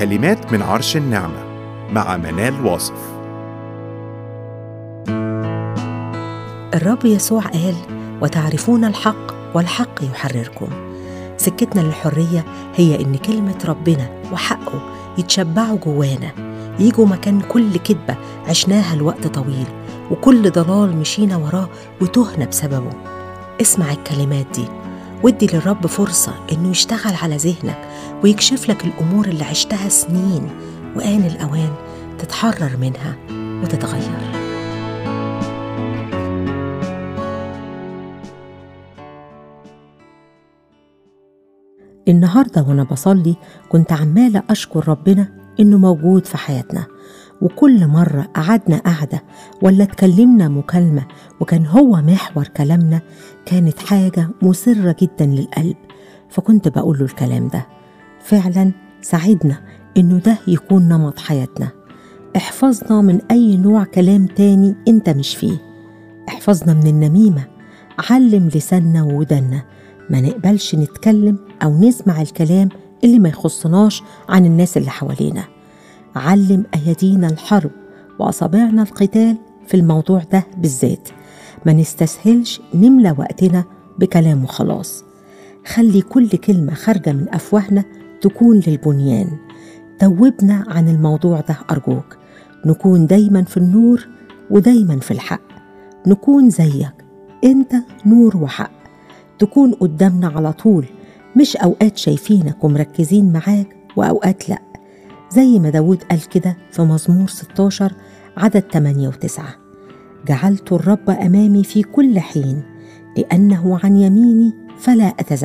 كلمات من عرش النعمة مع منال واصف الرب يسوع قال وتعرفون الحق والحق يحرركم سكتنا للحرية هي إن كلمة ربنا وحقه يتشبعوا جوانا يجوا مكان كل كذبة عشناها لوقت طويل وكل ضلال مشينا وراه وتهنا بسببه اسمع الكلمات دي وادي للرب فرصة إنه يشتغل على ذهنك ويكشف لك الأمور اللي عشتها سنين وآن الأوان تتحرر منها وتتغير النهاردة وأنا بصلي كنت عمالة أشكر ربنا إنه موجود في حياتنا وكل مرة قعدنا قعدة ولا اتكلمنا مكالمة وكان هو محور كلامنا كانت حاجة مسرة جدا للقلب فكنت بقول له الكلام ده فعلا ساعدنا إنه ده يكون نمط حياتنا احفظنا من أي نوع كلام تاني أنت مش فيه احفظنا من النميمة علم لساننا وودنا ما نقبلش نتكلم أو نسمع الكلام اللي ما يخصناش عن الناس اللي حوالينا علم أيدينا الحرب وأصابعنا القتال في الموضوع ده بالذات ما نستسهلش نملى وقتنا بكلام وخلاص خلي كل كلمة خارجة من أفواهنا تكون للبنيان توبنا عن الموضوع ده أرجوك نكون دايما في النور ودايما في الحق نكون زيك انت نور وحق تكون قدامنا على طول مش أوقات شايفينك ومركزين معاك وأوقات لأ زي ما داود قال كده في مزمور 16 عدد 8 و9 جعلت الرب أمامي في كل حين لأنه عن يميني فلا أتزعزع